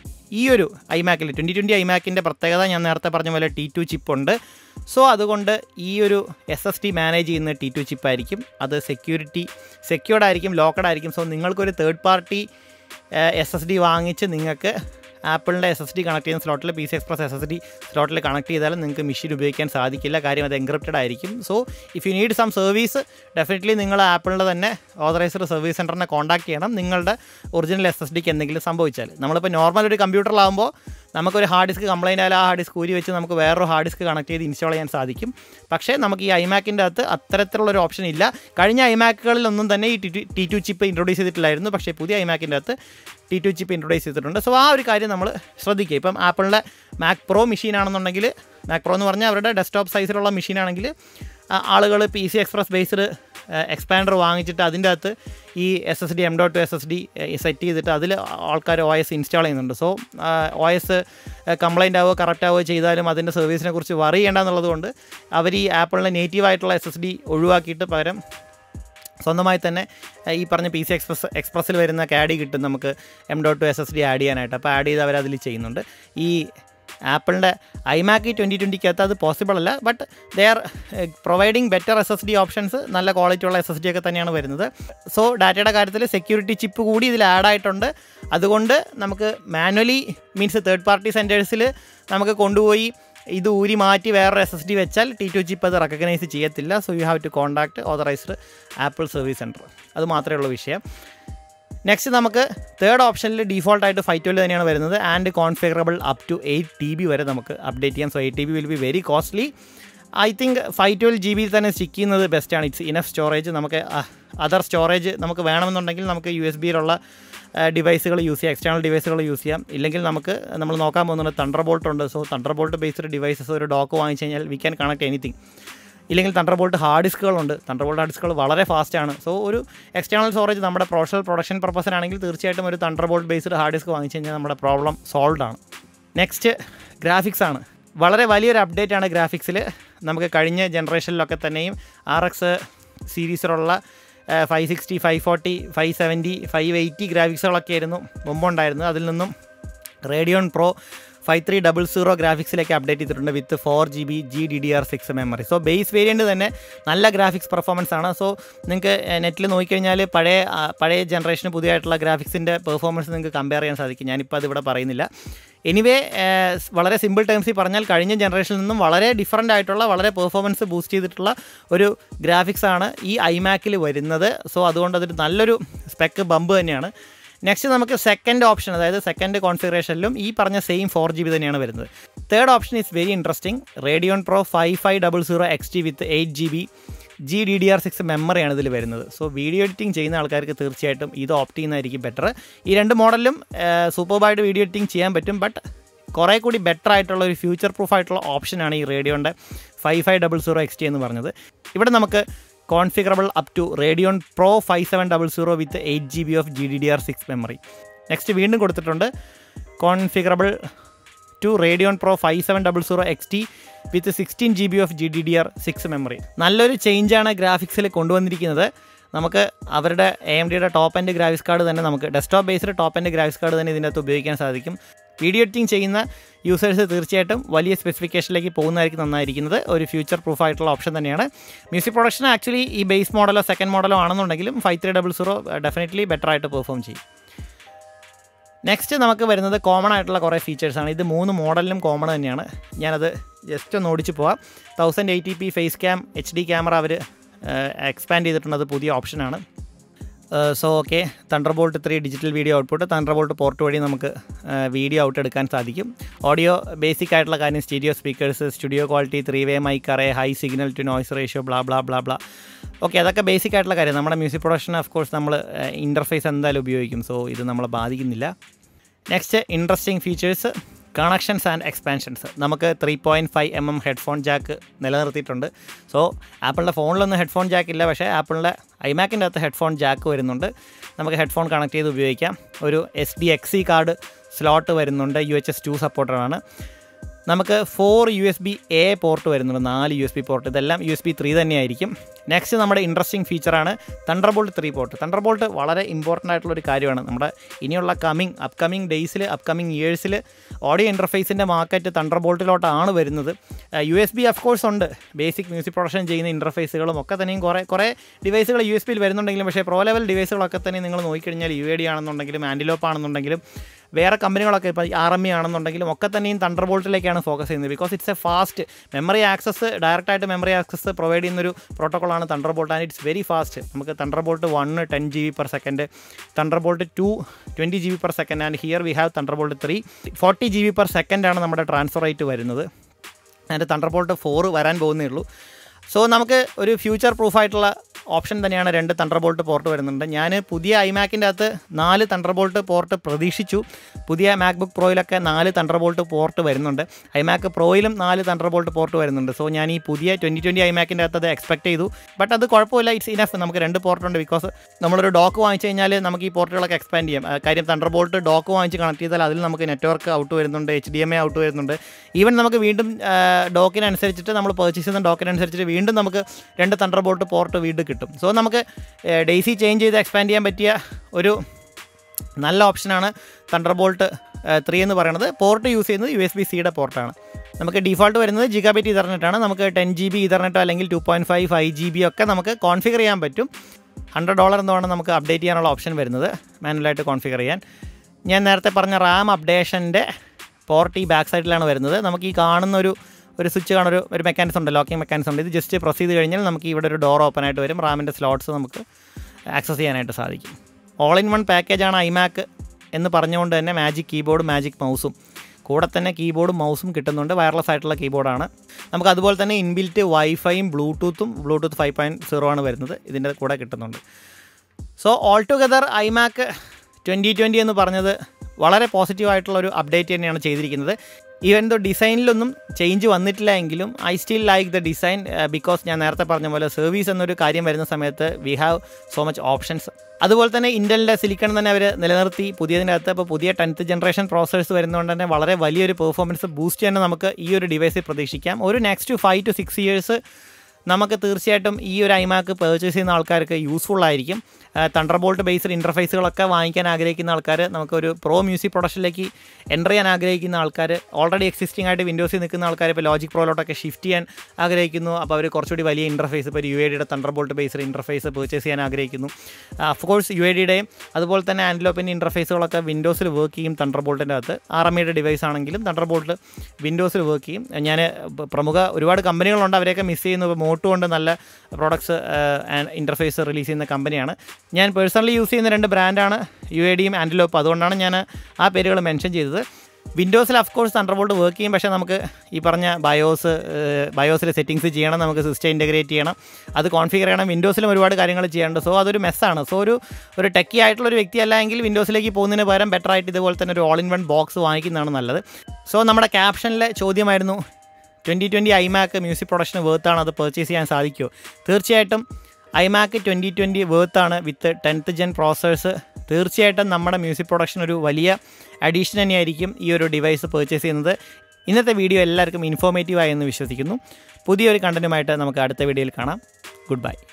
ഈ ഒരു ഐമാക്കിൽ ട്വൻറ്റി ട്വൻറ്റി ഐമാക്കിൻ്റെ പ്രത്യേകത ഞാൻ നേരത്തെ പറഞ്ഞ പോലെ ടി ടു ചിപ്പ് ഉണ്ട് സോ അതുകൊണ്ട് ഈ ഒരു എസ് എസ് ടി മാനേജ് ചെയ്യുന്ന ടി ടു ചിപ്പ് ആയിരിക്കും അത് സെക്യൂരിറ്റി സെക്യൂർഡ് ആയിരിക്കും ലോക്കഡ് ആയിരിക്കും സോ നിങ്ങൾക്കൊരു third party S S D വാങ്ങിച്ച് നിങ്ങൾക്ക് ആപ്പിളിൻ്റെ എസ് എസ് ഡി കണക്ട് ചെയ്യുന്ന സ്ലോട്ടിൽ P C express S S D സ്ലോട്ടിൽ കണക്ട് ചെയ്താലും നിങ്ങൾക്ക് മെഷീൻ ഉപയോഗിക്കാൻ സാധിക്കില്ല കാര്യം അത് എൻക്രിപ്റ്റഡ് ആയിരിക്കും so if you need some service definitely നിങ്ങൾ ആപ്പിളിൻ്റെ തന്നെ ഓതറൈസ്ഡ് സർവീസ് സെൻറ്ററിനെ കോൺടാക്ട് ചെയ്യണം നിങ്ങളുടെ ഒറിജിനൽ എസ് എസ് ഡിക്ക് എന്തെങ്കിലും സംഭവിച്ചാൽ നമ്മളിപ്പോൾ നോർമൽ ഒരു കമ്പ്യൂട്ടറിലാകുമ്പോൾ നമുക്കൊരു ഹാർഡ് ഡിസ്ക് കംപ്ലൈൻ്റ് ആയാലും ആ ഹാർഡ് ഡിസ്ക് ഊരി വെച്ച് നമുക്ക് വേറൊരു ഹാർഡ് ഡിസ്ക് കണക്ട് ചെയ്ത് ഇൻസ്റ്റാൾ ചെയ്യാൻ സാധിക്കും പക്ഷേ നമുക്ക് ഈ ഐമാക്കിൻ്റെ അകത്ത് അത്തരത്തിലുള്ളൊരു ഓപ്ഷൻ ഇല്ല കഴിഞ്ഞ ഐമാക്കുകളിലൊന്നും തന്നെ ഈ ടി ടു ചിപ്പ് ഇൻട്രൊഡ്യൂസ് ചെയ്തിട്ടില്ലായിരുന്നു പക്ഷേ പുതിയ ഐമാക്കിൻ്റെ അകത്ത് ടി ടു ചിപ്പ് ഇൻട്രൊഡ്യൂസ് ചെയ്തിട്ടുണ്ട് സോ ആ ഒരു കാര്യം നമ്മൾ ശ്രദ്ധിക്കുക ഇപ്പം ആപ്പിളിൻ്റെ മാക് പ്രോ മെഷീൻ ആണെന്നുണ്ടെങ്കിൽ മാക് പ്രോ എന്ന് പറഞ്ഞാൽ അവരുടെ ഡെസ്ക്ടോപ്പ് സൈസിലുള്ള മെഷീൻ ആണെങ്കിൽ ആളുകൾ P C express based expander വാങ്ങിച്ചിട്ട് അതിൻ്റെ അകത്ത് ഈ S S D M dot S S D set ചെയ്തിട്ട് അതിൽ ആൾക്കാർ ഒ എസ് ഇൻസ്റ്റാൾ ചെയ്യുന്നുണ്ട് so O S complaint ആവുകയോ correct ആവുകയോ ചെയ്താലും അതിൻ്റെ സർവീസിനെ കുറിച്ച് വറി ചെയ്യേണ്ട എന്നുള്ളത് കൊണ്ട് അവർ ഈ ആപ്പിളിൻ്റെ നേറ്റീവ് ആയിട്ടുള്ള എസ് എസ് ഡി ഒഴിവാക്കിയിട്ട് പകരം സ്വന്തമായി തന്നെ ഏഹ്, ഈ പറഞ്ഞ പി സി എക്സ്പ്രസ് എക്സ്പ്രസ്സിൽ വരുന്ന കാഡി കിട്ടും നമുക്ക് M dot two S S D add ചെയ്യാനായിട്ട് അപ്പോൾ ആഡ് ചെയ്ത് അവരതിൽ ചെയ്യുന്നുണ്ട് ഈ ആപ്പിളിൻ്റെ ഐമാക്ക് ട്വൻറ്റി ട്വൻറ്റിക്കകത്ത് അത് പോസിബിൾ അല്ല but they are providing better S S D options നല്ല ക്വാളിറ്റി ഉള്ള എസ് എസ് ഡി ഒക്കെ തന്നെയാണ് വരുന്നത് സോ ഡാറ്റയുടെ കാര്യത്തിൽ സെക്യൂരിറ്റി ചിപ്പ് കൂടി ഇതിൽ ആഡ് ആയിട്ടുണ്ട് അതുകൊണ്ട് നമുക്ക് മാനുവലി മീൻസ് തേർഡ് പാർട്ടി സെൻറ്റേഴ്സിൽ നമുക്ക് കൊണ്ടുപോയി ഇത് ഊരി മാറ്റി വേറെ എസ് എസ് ഡി വെച്ചാൽ ടി ടു ചിപ്പ് അത് റെക്കഗ്നൈസ് ചെയ്യത്തില്ല so you have to contact authorised Apple service centre അത് മാത്രമേ ഉള്ളൂ വിഷയം നെക്സ്റ്റ് നമുക്ക് തേർഡ് ഓപ്ഷനിൽ ഡീഫോൾട്ട് ആയിട്ട് ഫൈവ് ട്വൽവ് തന്നെയാണ് വരുന്നത് and configurable up to eight T B വരെ നമുക്ക് അപ്ഡേറ്റ് ചെയ്യാം so eight T B will be very costly I think five twelve G ബിയിൽ തന്നെ സ്റ്റിക്ക് ചെയ്യുന്നത് ബെസ്റ്റാണ് ഇറ്റ്സ് ഇനഫ് സ്റ്റോറേജ് നമുക്ക് അതർ സ്റ്റോറേജ് നമുക്ക് വേണമെന്നുണ്ടെങ്കിൽ നമുക്ക് യു എസ് ബിയിലുള്ള ഡിവൈസുകൾ യൂസ് ചെയ്യാം എക്സ്റ്റേണൽ ഡിവൈസുകൾ യൂസ് ചെയ്യാം ഇല്ലെങ്കിൽ നമുക്ക് നമ്മൾ നോക്കാൻ പോകുന്നുണ്ട് തണ്ടർ ബോൾട്ട് ഉണ്ട് സോ തണ്ടർ ബോൾട്ട് ബേസ്ഡ് ഡിവൈസസ് ഒരു ഡോക്ക് വാങ്ങിച്ചു കഴിഞ്ഞാൽ വി ക്യാൻ കണക്ട് എനിത്തിങ് ഇല്ലെങ്കിൽ തണ്ടർ ബോൾട്ട് ഹാർഡ് ഡിസ്കുകളുണ്ട് തണ്ടർ ബോൾട്ട് ഹാർഡ് ഡിസ്കുകൾ വളരെ ഫാസ്റ്റാണ് സോ ഒരു എക്സ്റ്റേണൽ സ്റ്റോറേജ് നമ്മുടെ പ്രൊഫഷണൽ പ്രൊഡക്ഷൻ പർപ്പസിനാണെങ്കിൽ തീർച്ചയായിട്ടും ഒരു Thunderbolt based hard disk വാങ്ങിച്ചു കഴിഞ്ഞാൽ നമ്മുടെ പ്രോബ്ലം സോൾവ് ആണ് നെക്സ്റ്റ് ഗ്രാഫിക്സ് ആണ് വളരെ വലിയൊരു അപ്ഡേറ്റ് ആണ് ഗ്രാഫിക്സിൽ നമുക്ക് കഴിഞ്ഞ ജനറേഷനിലൊക്കെ തന്നെയും ആർ എക്സ് സീരീസിലുള്ള five sixty five forty five seventy five eighty ഗ്രാഫിക്സുകളൊക്കെ ആയിരുന്നു മുമ്പുണ്ടായിരുന്നത് അതിൽ നിന്നും Radeon Pro five three double zero ഗ്രാഫിക്സിലേക്ക് അപ്ഡേറ്റ് ചെയ്തിട്ടുണ്ട് with four G B G D D R six memory so base variant തന്നെ നല്ല ഗ്രാഫിക്സ് പെർഫോമൻസ് ആണ് സോ നിങ്ങൾക്ക് നെറ്റിൽ നോക്കിക്കഴിഞ്ഞാൽ പഴയ ആ, പഴയ ജനറേഷന് പുതിയതായിട്ടുള്ള ഗ്രാഫിക്സിൻ്റെ പെർഫോമൻസ് നിങ്ങൾക്ക് കമ്പയർ ചെയ്യാൻ സാധിക്കും ഞാനിപ്പോൾ അതിവിടെ പറയുന്നില്ല എനിവേ വളരെ സിമ്പിൾ ടേംസിൽ പറഞ്ഞാൽ കഴിഞ്ഞ ജനറേഷനിൽ നിന്നും വളരെ ഡിഫറൻ്റ് ആയിട്ടുള്ള വളരെ പെർഫോമൻസ് ബൂസ്റ്റ് ചെയ്തിട്ടുള്ള ഒരു ഗ്രാഫിക്സ് ആണ് ഈ ഐമാക്കിൽ വരുന്നത് സോ അതുകൊണ്ട് അതൊരു നല്ലൊരു സ്പെക്ക് ബമ്പ് തന്നെയാണ് നെക്സ്റ്റ് നമുക്ക് സെക്കൻഡ് ഓപ്ഷൻ അതായത് സെക്കൻഡ് കോൺഫിഗറേഷനിലും ഈ പറഞ്ഞ സെയിം ഫോർ ജി ബി തന്നെയാണ് വരുന്നത് third option is very interesting Radeon Pro five five double zero X T with eight G B G D D R six മെമ്മറിയാണ് ഇതിൽ വരുന്നത് സോ വീഡിയോ എഡിറ്റിംഗ് ചെയ്യുന്ന ആൾക്കാർക്ക് തീർച്ചയായിട്ടും ഇത് ഓപ്റ്റ് ചെയ്യുന്നതായിരിക്കും ബെറ്റർ ഈ രണ്ട് മോഡലും സൂപ്പർബായിട്ട് വീഡിയോ എഡിറ്റിംഗ് ചെയ്യാൻ പറ്റും ബട്ട് കുറേ കൂടി ബെറ്റർ ആയിട്ടുള്ള ഒരു ഫ്യൂച്ചർ പ്രൂഫ് ആയിട്ടുള്ള ഓപ്ഷനാണ് ഈ റേഡിയോൻ്റെ five five double zero X T എന്ന് പറഞ്ഞത് ഇവിടെ നമുക്ക് configurable up to Radeon Pro five seven double zero with eight G B of G D D R six memory next വീണ്ടും കൊടുത്തിട്ടുണ്ട് configurable to Radeon Pro five seven double zero X T with sixteen G B of G D D R six memory നല്ലൊരു ചേഞ്ചാണ് ഗ്രാഫിക്സിൽ കൊണ്ടുവന്നിരിക്കുന്നത് നമുക്ക് അവരുടെ A M ഡിയുടെ top end graphics card തന്നെ നമുക്ക് desktop based top end graphics card തന്നെ ഇതിനകത്ത് ഉപയോഗിക്കാൻ സാധിക്കും വീഡിയോ എഡിറ്റിംഗ് ചെയ്യുന്ന യൂസേഴ്സ് തീർച്ചയായിട്ടും വലിയ സ്പെസിഫിക്കേഷനിലേക്ക് പോകുന്നതായിരിക്കും നന്നായിരിക്കുന്നത് ഒരു ഫ്യൂച്ചർ പ്രൂഫ് ആയിട്ടുള്ള ഓപ്ഷൻ തന്നെയാണ് മ്യൂസിക് പ്രൊഡക്ഷൻ ആക്ച്വലി ഈ ബേസ് മോഡലോ സെക്കൻഡ് മോഡലോ ആണെന്നുണ്ടെങ്കിലും five three double zero definitely better ആയിട്ട് പെർഫോം ചെയ്യും നെക്സ്റ്റ് നമുക്ക് വരുന്നത് കോമൺ ആയിട്ടുള്ള കുറേ ഫീച്ചേഴ്സാണ് ഇത് മൂന്ന് മോഡലിലും കോമൺ തന്നെയാണ് ഞാനത് ജസ്റ്റ് ഒന്ന് ഓടിച്ച് പോവാം thousand eighty P face cam H D camera അവർ എക്സ്പാൻഡ് ചെയ്തിട്ടുണ്ട് അത് പുതിയ ഓപ്ഷനാണ് so okay Thunderbolt three digital video output Thunderbolt port വഴി നമുക്ക് വീഡിയോ ഔട്ട് എടുക്കാൻ സാധിക്കും ഓഡിയോ ബേസിക് ആയിട്ടുള്ള കാര്യം stereo speakers studio quality three way mic array high signal to noise ratio blah blah blah blah okay അതൊക്കെ basic ആയിട്ടുള്ള കാര്യം നമ്മുടെ മ്യൂസിക് പ്രൊഡക്ഷൻ ഓഫ് കോഴ്സ് നമ്മൾ ഇൻ്റർഫേസ് എന്തായാലും ഉപയോഗിക്കും സോ ഇത് നമ്മളെ ബാധിക്കുന്നില്ല next interesting features connections and expansions നമുക്ക് three point five M M headphone jack നിലനിർത്തിയിട്ടുണ്ട് സോ ആപ്പിളിൻ്റെ ഫോണിലൊന്നും ഹെഡ്ഫോൺ ജാക്ക് ഇല്ല പക്ഷേ ആപ്പിളിൻ്റെ ഐമാക്കിൻ്റെ അകത്ത് ഹെഡ്ഫോൺ ജാക്ക് വരുന്നുണ്ട് നമുക്ക് ഹെഡ്ഫോൺ കണക്ട് ചെയ്ത് ഉപയോഗിക്കാം ഒരു S D X C card slot വരുന്നുണ്ട് യു എച്ച് എസ് ടു സപ്പോർട്ടറാണ് നമുക്ക് four U S B A port വരുന്നുണ്ട് നാല് യു എസ് ബി പോർട്ട് ഇതെല്ലാം യു എസ് ബി ത്രീ തന്നെയായിരിക്കും നെക്സ്റ്റ് നമ്മുടെ ഇൻട്രസ്റ്റിംഗ് ഫീച്ചറാണ് തണ്ടർബോൾട്ട് ത്രീ പോർട്ട് തണ്ടർബോൾട്ട് വളരെ ഇമ്പോർട്ടൻ്റ് ആയിട്ടുള്ള ഒരു കാര്യമാണ് നമ്മുടെ ഇനിയുള്ള കമ്മിങ് അപ്കമിങ് ഡേയ്സിൽ അപ്കമിങ് ഇയേഴ്സിൽ ഓഡിയോ ഇൻ്റർഫേസിൻ്റെ മാർക്കറ്റ് തണ്ടർബോൾട്ടിലോട്ടാണ് വരുന്നത് U S B of course ഉണ്ട് ബേസിക് മ്യൂസിക് പ്രൊഡക്ഷൻ ചെയ്യുന്ന ഇൻ്റർഫേസുകളും ഒക്കെ തന്നെയും കുറേ കുറേ ഡിവൈസുകൾ യു എസ് ബിയിൽ വരുന്നുണ്ടെങ്കിലും പക്ഷേ പ്രോ ലെവൽ ഡിവൈസുകളൊക്കെ തന്നെ നിങ്ങൾ നോക്കിക്കഴിഞ്ഞാൽ യു എ ഡി ആണെന്നുണ്ടെങ്കിലും ആൻറ്റിലോപ്പ് ആണെന്നുണ്ടെങ്കിലും വേറെ കമ്പനികളൊക്കെ ഇപ്പോൾ ആർ എം ഇ ആണെന്നുണ്ടെങ്കിലും ഒക്കെ തന്നെയും തണ്ടർ ബോൾട്ടിലേക്കാണ് ഫോക്കസ് ചെയ്യുന്നത് because it's a fast memory access ഡയറക്റ്റായിട്ട് മെമ്മറി ആക്സസ് പ്രൊവൈഡ് ചെയ്യുന്നൊരു പ്രോട്ടോക്കോളാണ് Thunderbolt and it's very fast നമുക്ക് Thunderbolt one ten G B per second Thunderbolt two twenty G B per second and here we have Thunderbolt three forty G B per സെക്കൻഡാണ് നമ്മുടെ transfer rate വരുന്നത് അതിൻ്റെ thunder bolt four വരാൻ പോകുന്നേ ഉള്ളൂ so നമുക്ക് ഒരു future പ്രൂഫായിട്ടുള്ള option തന്നെയാണ് രണ്ട് തണ്ടർബോൾട്ട് പോർട്ട് വരുന്നുണ്ട് ഞാൻ പുതിയ ഐമാക്കിൻ്റെ അകത്ത് നാല് തണ്ടർബോൾട്ട് പോർട്ട് പ്രതീക്ഷിച്ചു പുതിയ മാക്ബുക്ക് പ്രോയിലൊക്കെ നാല് തണ്ടർബോൾട്ട് പോർട്ട് വരുന്നുണ്ട് ഐമാക്ക് പ്രോയിലും നാല് തണ്ടർബോൾട്ട് പോർട്ട് വരുന്നുണ്ട് സോ ഞാൻ ഈ പുതിയ ട്വൻറ്റി ട്വൻറ്റി ഐമാക്കിൻ്റെ അകത്ത് അത് എക്സ്പെക്ട് ചെയ്തു ബട്ട് അത് കുഴപ്പമില്ല ഇറ്റ്സ് ഇനഫ് നമുക്ക് രണ്ട് പോർട്ടുണ്ട് ബിക്കോസ് നമ്മളൊരു ഡോക്ക് വാങ്ങിച്ചു കഴിഞ്ഞാൽ നമുക്ക് ഈ പോർട്ടുകളൊക്കെ എക്സ്പാൻഡ് ചെയ്യാം ആ, കാര്യം തണ്ടർബോൾട്ട് ഡോക്ക് വാങ്ങിച്ച് കണക്ട് ചെയ്താൽ അതിൽ നമുക്ക് നെറ്റ്വർക്ക് ഔട്ട് വരുന്നുണ്ട് H D M I out വരുന്നുണ്ട് ഈവൻ നമുക്ക് വീണ്ടും ഡോക്കിനനുസരിച്ചിട്ട് നമ്മൾ പർച്ചേസ് ചെയ്യുന്ന ഡോക്കിനനുസരിച്ചിട്ട് വീണ്ടും നമുക്ക് രണ്ട് തണ്ടർബോൾട്ട് പോർട്ട് വീണ്ടും കിട്ടും കിട്ടും സോ നമുക്ക് ഡെയ്സി ചേഞ്ച് ചെയ്ത് എക്സ്പാൻഡ് ചെയ്യാൻ പറ്റിയ ഒരു നല്ല ഓപ്ഷനാണ് തണ്ടർ ബോൾട്ട് ത്രീ എന്ന് പറയുന്നത് പോർട്ട് യൂസ് ചെയ്യുന്നത് യു എസ് ബി സിയുടെ പോർട്ടാണ് നമുക്ക് ഡിഫോൾട്ട് വരുന്നത് ജിഗാബിറ്റ് ഇതർനെറ്റാണ് നമുക്ക് ടെൻ ജി ബി ഇതർനെറ്റോ അല്ലെങ്കിൽ two point five five G B ഒക്കെ നമുക്ക് കോൺഫിഗർ ചെയ്യാൻ പറ്റും ഹൺഡ്രഡ് ഡോളർ എന്ന് വേണം നമുക്ക് അപ്ഡേറ്റ് ചെയ്യാനുള്ള ഓപ്ഷൻ വരുന്നത് മാനുവലായിട്ട് കോൺഫിഗർ ചെയ്യാൻ ഞാൻ നേരത്തെ പറഞ്ഞ റാം അപ്ഡേഷൻ്റെ പോർട്ട് ഈ ബാക്ക് സൈഡിലാണ് വരുന്നത് നമുക്ക് ഈ കാണുന്ന ഒരു ഒരു സ്വിച്ച് കാണുന്ന ഒരു ഒരു മെക്കാനിസം ഉണ്ട് ലോക്കിംഗ് മെക്കാനിസം ഉണ്ട് ഇത് ജസ്റ്റ് പ്രസ് ചെയ്ത് കഴിഞ്ഞാൽ നമുക്ക് ഇവിടെ ഒരു ഡോർ ഓപ്പൺ ആയിട്ട് വരും റാമിൻ്റെ സ്ലോട്ട്സ് നമുക്ക് ആക്സസ് ചെയ്യാനായിട്ട് സാധിക്കും ഓൾ ഇൻ വൺ പാക്കേജാണ് ഐമാക്ക് എന്ന് പറഞ്ഞുകൊണ്ട് തന്നെ മാജിക് കീബോർഡ് മാജിക് മൗസും കൂടെ തന്നെ കീബോർഡും മൗസും കിട്ടുന്നുണ്ട് വയർലെസ് ആയിട്ടുള്ള കീബോർഡാണ് നമുക്ക് അതുപോലെ തന്നെ ഇൻബിൽറ്റ് വൈഫൈയും ബ്ലൂടൂത്തും ബ്ലൂടൂത്ത് ഫൈവ് പോയിൻറ്റ് സീറോ ആണ് വരുന്നത് ഇതിൻ്റെ കൂടെ കിട്ടുന്നുണ്ട് so all together iMac twenty twenty എന്ന് പറഞ്ഞത് വളരെ പോസിറ്റീവായിട്ടുള്ള ഒരു അപ്ഡേറ്റ് തന്നെയാണ് ചെയ്തിരിക്കുന്നത് ഈവൻ ദോ ഡിസൈനിലൊന്നും ചേഞ്ച് വന്നിട്ടില്ല എങ്കിലും I still like the design because ഞാൻ നേരത്തെ പറഞ്ഞ പോലെ സർവീസ് എന്നൊരു കാര്യം വരുന്ന സമയത്ത് we have so much options അതുപോലെ തന്നെ ഇൻ്റലിൻ്റെ സിലിക്കൺ തന്നെ അവർ നിലനിർത്തി പുതിയതിനകത്ത് ഇപ്പോൾ പുതിയ ടെൻത്ത് ജനറേഷൻ പ്രോസസ്സേഴ്സ് വരുന്നതുകൊണ്ട് തന്നെ വളരെ വലിയൊരു പെർഫോമൻസ് ബൂസ്റ്റ് തന്നെ നമുക്ക് ഈ ഒരു ഡിവൈസിൽ പ്രതീക്ഷിക്കാം ഒരു next five to six years നമുക്ക് തീർച്ചയായിട്ടും ഈ ഒരു ഐമാക്ക് പർച്ചേസ് ചെയ്യുന്ന ആൾക്കാർക്ക് യൂസ്ഫുൾ ആയിരിക്കും തണ്ടർ ബോൾട്ട് ബേസ്ഡ് ഇൻ്റർഫേസുകളൊക്കെ വാങ്ങിക്കാൻ ആഗ്രഹിക്കുന്ന ആൾക്കാർ നമുക്കൊരു പ്രോ മ്യൂസിക് പ്രൊഡക്ഷനിലേക്ക് എൻ്റർ ചെയ്യാൻ ആഗ്രഹിക്കുന്ന ആൾക്കാർ ഓൾറെഡി എക്സിസ്റ്റിംഗ് ആയിട്ട് വിൻഡോസിൽ നിൽക്കുന്ന ആൾക്കാർ ഇപ്പോൾ ലോജിക് പ്രോയിലോട്ടൊക്കെ ഷിഫ്റ്റ് ചെയ്യാൻ ആഗ്രഹിക്കുന്നു അപ്പോൾ അവർ കുറച്ചുകൂടി വലിയ ഇൻ്റർഫേസ് ഇപ്പോൾ യു എ ഡിയുടെ Thunderbolt based interface purchase ചെയ്യാൻ ആഗ്രഹിക്കുന്നു അഫ്കോഴ്സ് യു എ ഡിയുടെയും അതുപോലെ തന്നെ ആൻഡ്ലോപ്പിൻ്റെ ഇൻ്റർഫേസുകളൊക്കെ വിൻഡോസിൽ വർക്ക് ചെയ്യും തണ്ടർ ബോൾട്ടിൻ്റെ അകത്ത് ആർ എം ഐയുടെ ഡിവൈസ് ആണെങ്കിലും തണ്ടർ ബോൾട്ട് വിൻഡോസിൽ വർക്ക് ചെയ്യും ഞാൻ പ്രമുഖ ഒരുപാട് കമ്പനികളുണ്ട് അവരെയൊക്കെ മിസ് ചെയ്യുന്നു ഇപ്പോൾ മോട്ടു കൊണ്ട് നല്ല പ്രോഡക്ട്സ് ഇൻ്റർഫേസ് റിലീസ് ചെയ്യുന്ന കമ്പനിയാണ് ഞാൻ പേഴ്സണലി യൂസ് ചെയ്യുന്ന രണ്ട് ബ്രാൻഡാണ് യു എ ഡിയും ആൻഡ്ലോപ്പ് അതുകൊണ്ടാണ് ഞാൻ ആ പേരുകൾ മെൻഷൻ ചെയ്തത് വിൻഡോസിൽ അഫ്കോഴ്സ് തണ്ടർബോൾട്ട് വർക്ക് ചെയ്യും പക്ഷേ നമുക്ക് ഈ പറഞ്ഞ ബയോസ് ബയോസിലെ സെറ്റിങ്സ് ചെയ്യണം നമുക്ക് സിസ്റ്റം ഇൻറ്റഗ്രേറ്റ് ചെയ്യണം അത് കോൺഫിഗർ ചെയ്യണം വിൻഡോസിലും ഒരുപാട് കാര്യങ്ങൾ ചെയ്യാനുണ്ട് സോ അതൊരു മെസ്സാണ് സോ ഒരു ഒരു ടെക്കി ആയിട്ടുള്ള ഒരു വ്യക്തി അല്ല എങ്കിൽ വിൻഡോസിലേക്ക് പോകുന്നതിന് പകരം ബെറ്റർ ആയിട്ട് ഇതുപോലെ തന്നെ ഒരു ഓൾ ഇൻ വൺ ബോക്സ് വാങ്ങിക്കുന്നതാണ് നല്ലത് സോ നമ്മുടെ ക്യാപ്ഷനിലെ ചോദ്യമായിരുന്നു ട്വൻറ്റി ട്വൻറ്റി ഐമാക്ക് മ്യൂസിക് പ്രൊഡക്ഷന് വേർത്താണ് അത് പർച്ചേസ് ചെയ്യാൻ സാധിക്കുമോ തീർച്ചയായിട്ടും ഐമാക്ക് ട്വൻറ്റി ട്വൻറ്റി വേർത്താണ് വിത്ത് ടെൻത്ത് ജെൻ പ്രോസസ്സേഴ്സ് തീർച്ചയായിട്ടും നമ്മുടെ മ്യൂസിക് പ്രൊഡക്ഷൻ ഒരു വലിയ അഡീഷൻ തന്നെയായിരിക്കും ഈ ഒരു ഡിവൈസ് പർച്ചേസ് ചെയ്യുന്നത് ഇന്നത്തെ വീഡിയോ എല്ലാവർക്കും ഇൻഫോർമേറ്റീവായി എന്ന് വിശ്വസിക്കുന്നു പുതിയൊരു കണ്ടൻറ്റുമായിട്ട് നമുക്ക് അടുത്ത വീഡിയോയിൽ കാണാം ഗുഡ് ബൈ